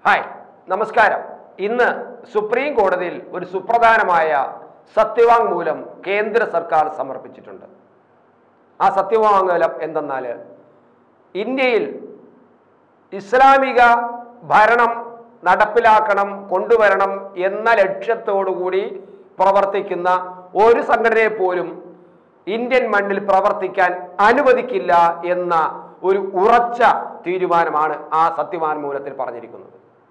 hi നമസ്കാരം ഇന്ന് supreme കോടതിയിൽ ഒരു സുപ്രധാനമായ സത്യവാങ്മൂലം കേന്ദ്ര സർക്കാർ സമർപ്പിച്ചിട്ടുണ്ട് ആ സത്യവാങ്മൂലം എന്തെന്നാൽ ഇന്ത്യയിൽ ഇസ്ലാമിക ഭരണം നടപ്പിലാക്കണം കൊണ്ടുവരണം എന്ന ലക്ഷ്യത്തോടുകൂടി പ്രവർത്തിക്കുന്ന ഒരു സംഘടനയെ പോലും ഇന്ത്യൻ മണ്ണിൽ പ്രവർത്തിക്കാൻ അനുവദിക്കില്ല എന്ന ഒരു ഉറച്ച തീരുമാനമാണ് ആ സത്യവാങ്മൂലത്തിൽ പറഞ്ഞിരിക്കുന്നത്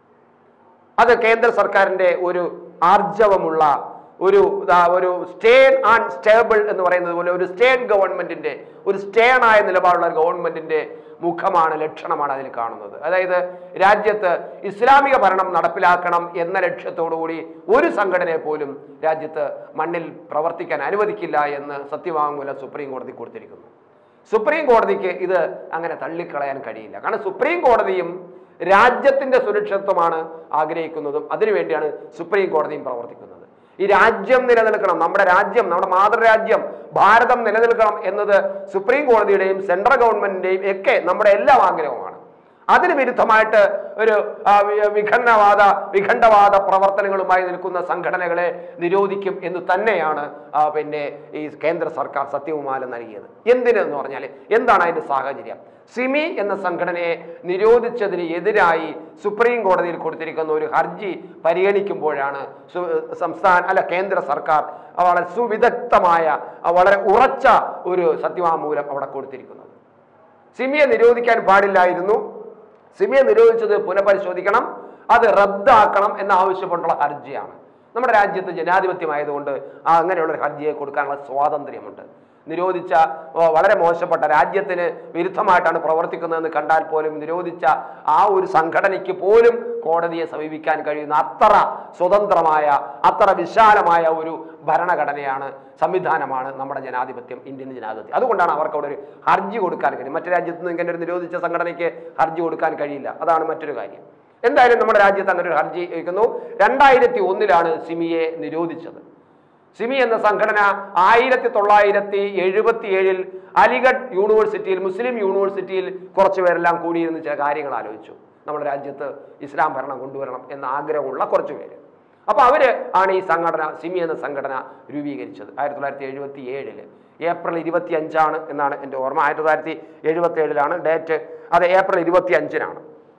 അത് കേന്ദ്ര സർക്കാരിന്റെ ഒരു ആർജവമുള്ള ഒരു ദാ ഒരു സ്റ്റേൺ ആൻഡ് സ്റ്റേബിൾ എന്ന് പറയുന്നത് പോലെ ഒരു സ്റ്റേറ്റ് ഗവൺമെന്റിന്റെ ഒരു സ്റ്റേൺ ആയ നിലപാടുള്ള ഒരു ഗവൺമെന്റിന്റെ മുഖമാണ് ലക്ഷണമാണ് അതിൽ കാണുന്നത് അതായത് രാജ്യത്ത് ഇസ്ലാമിക ഭരണം നടപ്പിലാക്കണം എന്ന ലക്ഷ്യത്തോടുകൂടി ഒരു സംഘടനയെ പോലും രാജ്യത്ത് മണ്ണിൽ പ്രവർത്തിക്കാൻ അനുവദിക്കില്ല എന്ന് സത്യവാങ്മൂലം സുപ്രീം കോടതി കൊടുത്തിരിക്കുന്നു സുപ്രീം കോടതിക്ക് ഇത് അങ്ങനെ തള്ളിക്കളയാൻ കഴിയില്ല കാരണം സുപ്രീം കോടതിയും രാജ്യത്തിന്റെ സുരക്ഷിതത്വമാണ് ആഗ്രഹിക്കുന്നതും അതിനുവേണ്ടിയാണ് സുപ്രീം കോടതിയും പ്രവർത്തിക്കുന്നത് ഈ രാജ്യം നിലനിൽക്കണം നമ്മുടെ രാജ്യം നമ്മുടെ മാതൃരാജ്യം ഭാരതം നിലനിൽക്കണം എന്നത് സുപ്രീം കോടതിയുടെയും സെൻട്രൽ ഗവൺമെന്റിന്റെയും ഒക്കെ നമ്മുടെ എല്ലാം ആഗ്രഹമാണ് അതിന് വിരുദ്ധമായിട്ട് ഒരു ആ, വി- വിഖണ്ഡവാദ വിഖണ്ഡവാദ പ്രവർത്തനങ്ങളുമായി നിൽക്കുന്ന സംഘടനകളെ നിരോധിക്കും എന്ന് തന്നെയാണ് ആ, പിന്നെ ഈ കേന്ദ്ര സർക്കാർ സത്യവുമാലം നൽകിയത് എന്തിനെന്ന് പറഞ്ഞാൽ എന്താണ് അതിന്റെ സാഹചര്യം സിമി എന്ന സംഘടനയെ നിരോധിച്ചതിന് എതിരായി സുപ്രീം കോടതിയിൽ കൊടുത്തിരിക്കുന്ന ഒരു ഹർജി പരിഗണിക്കുമ്പോഴാണ് സു- സംസ്ഥാന അല്ല കേന്ദ്ര സർക്കാർ വളരെ സുവിദഗ്ധമായ ആ, വളരെ ഉറച്ച ഒരു സത്യവാങ്മൂലം അവിടെ കൊടുത്തിരിക്കുന്നത് സിമിയെ നിരോധിക്കാൻ പാടില്ലായിരുന്നു സിമിയെ നിരോധിച്ചത് പുനഃപരിശോധിക്കണം അത് റദ്ദാക്കണം എന്ന് ആവശ്യപ്പെട്ടുള്ള ഹർജിയാണ് നമ്മുടെ രാജ്യത്ത് ജനാധിപത്യമായതുകൊണ്ട് ആ അങ്ങനെയുള്ള ഒരു ഹർജിയെ കൊടുക്കാനുള്ള സ്വാതന്ത്ര്യമുണ്ട് നിരോധിച്ച ഓ, വളരെ മോശപ്പെട്ട രാജ്യത്തിന് വിരുദ്ധമായിട്ടാണ് പ്രവർത്തിക്കുന്നതെന്ന് കണ്ടാൽ പോലും നിരോധിച്ച ആ ഒരു സംഘടനയ്ക്ക് പോലും കോടതിയെ സമീപിക്കാൻ കഴിയുന്ന അത്ര സ്വതന്ത്രമായ അത്ര വിശാലമായ ഒരു ഭരണഘടനയാണ് സംവിധാനമാണ് നമ്മുടെ ജനാധിപത്യം ഇന്ത്യൻ ജനാധിപത്യം അതുകൊണ്ടാണ് അവർക്ക് അവിടെ ഒരു ഹർജി കൊടുക്കാൻ കഴിയും മറ്റു രാജ്യത്ത് നിന്ന് ഇങ്ങനെ ഒരു നിരോധിച്ച സംഘടനയ്ക്ക് ഹർജി കൊടുക്കാൻ കഴിയില്ല അതാണ് മറ്റൊരു കാര്യം എന്തായാലും നമ്മുടെ രാജ്യത്ത് അങ്ങനെ ഒരു ഹർജി വയ്ക്കുന്നു രണ്ടായിരത്തി ഒന്നിലാണ് സിമിയെ നിരോധിച്ചത് സിമി എന്ന സംഘടന ആയിരത്തി തൊള്ളായിരത്തി എഴുപത്തി ഏഴിൽ അലിഗഡ് യൂണിവേഴ്സിറ്റിയിൽ മുസ്ലിം യൂണിവേഴ്സിറ്റിയിൽ കുറച്ച് പേരെല്ലാം കൂടിയിരുന്ന് ചില കാര്യങ്ങൾ ആലോചിച്ചു നമ്മുടെ രാജ്യത്ത് ഇസ്ലാം ഭരണം കൊണ്ടുവരണം എന്ന ആഗ്രഹമുള്ള കുറച്ച് പേര് അപ്പൊ അവര് ആണ് ഈ സംഘടന സിമി എന്ന സംഘടന രൂപീകരിച്ചത് ആയിരത്തി തൊള്ളായിരത്തി എഴുപത്തി ഏഴില് ഏപ്രിൽ ഇരുപത്തി അഞ്ചാണ് എന്നാണ് എൻ്റെ ഓർമ്മ ആയിരത്തി തൊള്ളായിരത്തി എഴുപത്തി ഏഴിലാണ് ഡേറ്റ് അത് ഏപ്രിൽ ഇരുപത്തി അഞ്ചിനാണ്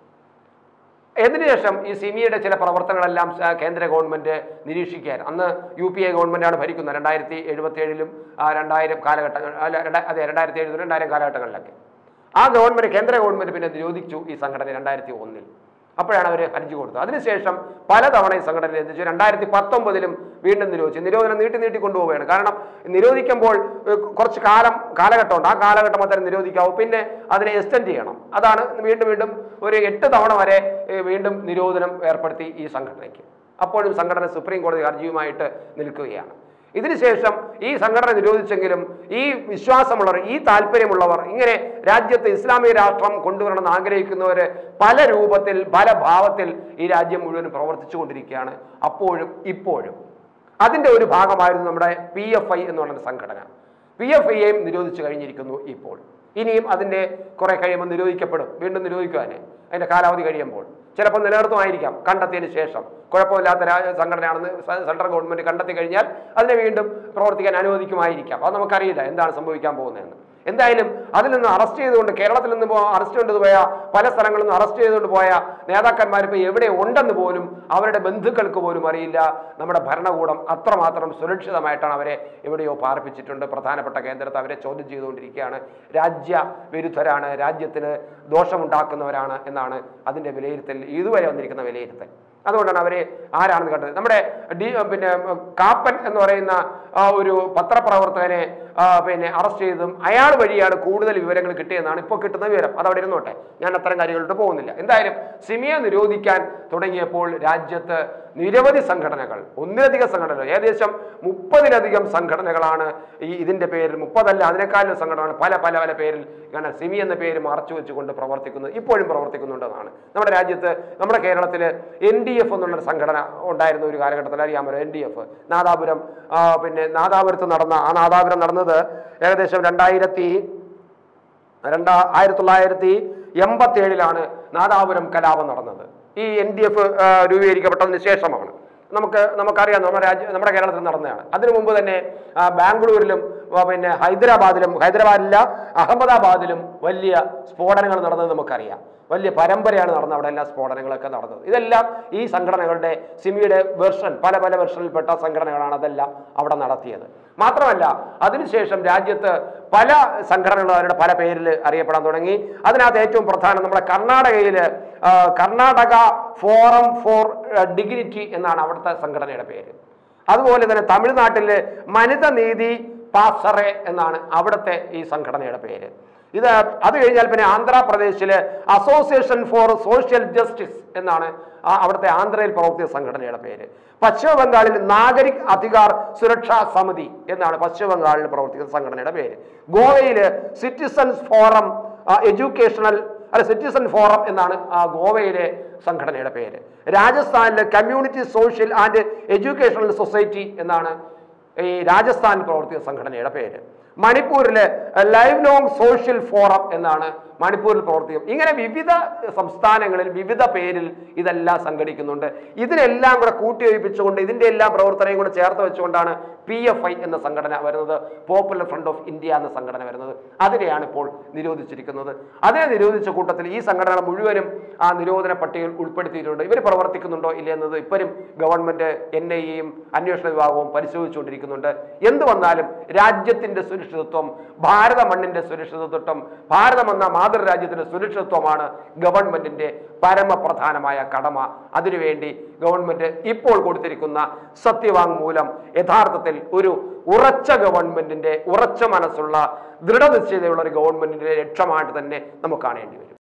ഇതിനുശേഷം ഈ സിമിയുടെ ചില പ്രവർത്തനങ്ങളെല്ലാം സ- കേന്ദ്ര ഗവൺമെന്റ് നിരീക്ഷിക്കാൻ അന്ന് യു പി എ ഗവൺമെന്റാണ് ഭരിക്കുന്നത് രണ്ടായിരത്തി എഴുപത്തി ഏഴിലും രണ്ടായിരം കാലഘട്ടങ്ങൾ അല്ല രണ്ടാ- അതെ രണ്ടായിരത്തി എഴുപത് രണ്ടായിരം കാലഘട്ടങ്ങളിലൊക്കെ ആ ഗവൺമെന്റ് കേന്ദ്ര ഗവൺമെന്റ് പിന്നെ നിരോധിച്ചു ഈ സംഘടന രണ്ടായിരത്തി ഒന്നിൽ അപ്പോഴാണ് അവർ ഹർജി കൊടുത്തത് അതിനുശേഷം പലതവണ ഈ സംഘടന നിരോധിച്ചു രണ്ടായിരത്തി പത്തൊമ്പതിലും വീണ്ടും നിരോധിച്ചു നിരോധനം നീട്ടി നീട്ടി കൊണ്ടുപോവുകയാണ് കാരണം നിരോധിക്കുമ്പോൾ ഏഹ്, കുറച്ച് കാലം കാലഘട്ടമുണ്ട് ആ കാലഘട്ടം മാത്രമേ നിരോധിക്കാവൂ പിന്നെ അതിനെ എക്സ്റ്റെൻഡ് ചെയ്യണം അതാണ് വീണ്ടും വീണ്ടും ഒരു എട്ട് തവണ വരെ ഏഹ്, വീണ്ടും നിരോധനം ഏർപ്പെടുത്തി ഈ സംഘടനയ്ക്ക് അപ്പോഴും സംഘടന സുപ്രീം കോടതി ഹർജിയുമായിട്ട് നിൽക്കുകയാണ് ഇതിനുശേഷം ഈ സംഘടന നിരോധിച്ചെങ്കിലും ഈ വിശ്വാസമുള്ളവർ ഈ താല്പര്യമുള്ളവർ ഇങ്ങനെ രാജ്യത്ത് ഇസ്ലാമിക രാഷ്ട്രം കൊണ്ടുവരണമെന്ന് ആഗ്രഹിക്കുന്നവര് പല രൂപത്തിൽ പല ഭാവത്തിൽ ഈ രാജ്യം മുഴുവൻ പ്രവർത്തിച്ചു കൊണ്ടിരിക്കുകയാണ് അപ്പോഴും ഇപ്പോഴും അതിന്റെ ഒരു ഭാഗമായിരുന്നു നമ്മുടെ പി എഫ് ഐ എന്ന് പറയുന്ന സംഘടന പി എഫ് ഐയെയും നിരോധിച്ചു കഴിഞ്ഞിരിക്കുന്നു ഇപ്പോൾ ഇനിയും അതിന്റെ കുറെ കഴിയുമ്പോൾ നിരോധിക്കപ്പെടും വീണ്ടും നിരോധിക്കുവാനെ അതിന്റെ കാലാവധി കഴിയുമ്പോൾ ചിലപ്പോൾ നിലനിർത്തുമായിരിക്കാം കണ്ടെത്തിയതിന് ശേഷം കുഴപ്പമില്ലാത്ത രാ- സംഘടനയാണെന്ന് സ- സെൻട്രൽ ഗവൺമെന്റ് കണ്ടെത്തി കഴിഞ്ഞാൽ അതിനെ വീണ്ടും പ്രവർത്തിക്കാൻ അനുവദിക്കുമായിരിക്കാം അത് നമുക്കറിയില്ല എന്താണ് സംഭവിക്കാൻ പോകുന്നതെന്ന് എന്തായാലും അതിൽ നിന്ന് അറസ്റ്റ് ചെയ്തുകൊണ്ട് കേരളത്തിൽ നിന്ന് പോ അറസ്റ്റ് ചെയ്തുകൊണ്ട് പോയ പല സ്ഥലങ്ങളിൽ നിന്ന് അറസ്റ്റ് ചെയ്തുകൊണ്ട് പോയ നേതാക്കന്മാർ ഇപ്പോൾ എവിടെ ഉണ്ടെന്ന് പോലും അവരുടെ ബന്ധുക്കൾക്ക് പോലും അറിയില്ല നമ്മുടെ ഭരണകൂടം അത്രമാത്രം സുരക്ഷിതമായിട്ടാണ് അവരെ എവിടെയോ പാർപ്പിച്ചിട്ടുണ്ട് പ്രധാനപ്പെട്ട കേന്ദ്രത്തെ അവരെ ചോദ്യം ചെയ്തുകൊണ്ടിരിക്കുകയാണ് രാജ്യ വിരുദ്ധരാണ് രാജ്യത്തിന് ദോഷമുണ്ടാക്കുന്നവരാണ് എന്നാണ് അതിൻ്റെ വിലയിരുത്തൽ ഇതുവരെ വന്നിരിക്കുന്ന വിലയിരുത്തൽ അതുകൊണ്ടാണ് അവരെ ആരാണെന്ന് കണ്ടത് നമ്മുടെ ഡി പിന്നെ കാപ്പൻ എന്ന് പറയുന്ന ആ ഒരു പത്രപ്രവർത്തകനെ ആ, പിന്നെ അറസ്റ്റ് ചെയ്തതും അയാൾ വഴിയാണ് കൂടുതൽ വിവരങ്ങൾ കിട്ടിയെന്നാണ് ഇപ്പോൾ കിട്ടുന്ന വിവരം അത് അവിടെ ഇരുന്നോട്ടെ ഞാൻ അത്തരം കാര്യങ്ങളിലോട്ട് പോകുന്നില്ല എന്തായാലും സിമിയെ നിരോധിക്കാൻ തുടങ്ങിയപ്പോൾ രാജ്യത്ത് നിരവധി സംഘടനകൾ ഒന്നിലധികം സംഘടനകൾ ഏകദേശം മുപ്പതിലധികം സംഘടനകളാണ് ഈ ഇതിന്റെ പേരിൽ മുപ്പതല്ല അതിനേക്കാളും സംഘടനകൾ പല പല പല പേരിൽ ഇങ്ങനെ സിമി എന്ന പേര് മറച്ചു വെച്ചുകൊണ്ട് പ്രവർത്തിക്കുന്നത് ഇപ്പോഴും പ്രവർത്തിക്കുന്നുണ്ടെന്നാണ് നമ്മുടെ രാജ്യത്ത് നമ്മുടെ കേരളത്തിൽ എൻ ഡി എഫ് എന്നുള്ളൊരു സംഘടന ഉണ്ടായിരുന്ന ഒരു കാലഘട്ടത്തിൽ അറിയാമല്ലോ എൻ ഡി എഫ് നാദാപുരം ആ, പിന്നെ നാദാപുരത്ത് നടന്ന ആ നാദാപുരം നടന്നത് ഏകദേശം രണ്ടായിരത്തി രണ്ടാ ആയിരത്തി തൊള്ളായിരത്തി എൺപത്തി ഏഴിലാണ് നാദാപുരം കലാപം നടന്നത് ഈ എൻ ഡി എഫ് രൂപീകരിക്കപ്പെട്ടതിന് ശേഷമാണ് നമുക്ക് നമുക്കറിയാം നമ്മുടെ രാജ്യ നമ്മുടെ കേരളത്തിൽ നടന്നതാണ് അതിനു മുമ്പ് തന്നെ ആ, ബാംഗ്ലൂരിലും ആ, പിന്നെ ഹൈദരാബാദിലും ഹൈദരാബാദില്ല അഹമ്മദാബാദിലും വലിയ സ്ഫോടനങ്ങൾ നടന്നത് നമുക്കറിയാം വലിയ പരമ്പരയാണ് നടന്നത് അവിടെ എല്ലാ സ്ഫോടനങ്ങളൊക്കെ നടന്നത് ഇതെല്ലാം ഈ സംഘടനകളുടെ സിമിയുടെ വെർഷൻ പല പല വെർഷനിൽപ്പെട്ട സംഘടനകളാണ് അതെല്ലാം അവിടെ നടത്തിയത് മാത്രമല്ല അതിനുശേഷം രാജ്യത്ത് പല സംഘടനകളും അവരുടെ പല പേരിൽ അറിയപ്പെടാൻ തുടങ്ങി അതിനകത്ത് ഏറ്റവും പ്രധാനം നമ്മുടെ കർണാടകയിൽ കർണാടക ഫോറം ഫോർ ഡിഗ്നിറ്റി എന്നാണ് അവിടുത്തെ സംഘടനയുടെ പേര് അതുപോലെ തന്നെ തമിഴ്നാട്ടിലെ മനിത നീതി പാസറെ എന്നാണ് അവിടുത്തെ ഈ സംഘടനയുടെ പേര് ഇത് അത് കഴിഞ്ഞാൽ പിന്നെ ആന്ധ്രാപ്രദേശിലെ അസോസിയേഷൻ ഫോർ സോഷ്യൽ ജസ്റ്റിസ് എന്നാണ് ആ അവിടുത്തെ ആന്ധ്രയിൽ പ്രവർത്തിച്ച സംഘടനയുടെ പേര് പശ്ചിമ ബംഗാളിൽ നാഗരിക് അധികാർ സുരക്ഷാ സമിതി എന്നാണ് പശ്ചിമ ബംഗാളിൽ പ്രവർത്തിക്കുന്ന സംഘടനയുടെ പേര് ഗോവയിൽ സിറ്റിസൺസ് ഫോറം എഡ്യൂക്കേഷണൽ അല്ല സിറ്റിസൺ ഫോറം എന്നാണ് ആ ഗോവയിലെ സംഘടനയുടെ പേര് രാജസ്ഥാനിലെ community social and educational society എന്നാണ് ഈ രാജസ്ഥാനിൽ പ്രവർത്തിക്കുന്ന സംഘടനയുടെ പേര് മണിപ്പൂരിലെ ലൈവ് ലോങ് സോഷ്യൽ ഫോറം എന്നാണ് മണിപ്പൂരിൽ പ്രവർത്തിക്കും ഇങ്ങനെ വിവിധ സംസ്ഥാനങ്ങളിൽ വിവിധ പേരിൽ ഇതെല്ലാം സംഘടിക്കുന്നുണ്ട് ഇതിനെല്ലാം കൂടെ കൂട്ടിയൊഴിപ്പിച്ചുകൊണ്ട് ഇതിന്റെ എല്ലാം പ്രവർത്തനയും കൂടെ ചേർത്ത് വെച്ചുകൊണ്ടാണ് പി എഫ് ഐ എന്ന സംഘടന വരുന്നത് പോപ്പുലർ ഫ്രണ്ട് ഓഫ് ഇന്ത്യ എന്ന സംഘടന വരുന്നത് അതിനെയാണ് ഇപ്പോൾ നിരോധിച്ചിരിക്കുന്നത് അതിനെ നിരോധിച്ച കൂട്ടത്തിൽ ഈ സംഘടന മുഴുവനും ആ നിരോധന പട്ടികയിൽ ഉൾപ്പെടുത്തിയിട്ടുണ്ട് ഇവർ പ്രവർത്തിക്കുന്നുണ്ടോ ഇല്ല എന്നത് ഇപ്പോഴും ഗവൺമെന്റ് എൻ ഐ എയും അന്വേഷണ വിഭാഗവും പരിശോധിച്ചുകൊണ്ടിരിക്കുന്നുണ്ട് എന്ത് വന്നാലും രാജ്യത്തിന്റെ സുരക്ഷിതത്വം ഭാരത മണ്ണിന്റെ സുരക്ഷിതത്വം ഭാരതം എന്ന മാതൃരാജ്യത്തിന്റെ സുരക്ഷിതത്വമാണ് ഗവൺമെന്റിന്റെ പരമപ്രധാനമായ കടമ അതിനുവേണ്ടി ഗവൺമെന്റ് ഇപ്പോൾ കൊടുത്തിരിക്കുന്ന സത്യവാങ്മൂലം യഥാർത്ഥത്തിൽ ഒരു ഉറച്ച ഗവൺമെന്റിന്റെ ഉറച്ച മനസ്സുള്ള ദൃഢനിശ്ചയതയുള്ള ഒരു ഗവൺമെന്റിന്റെ ലക്ഷ്യമായിട്ട് തന്നെ നമുക്ക് കാണേണ്ടി വരും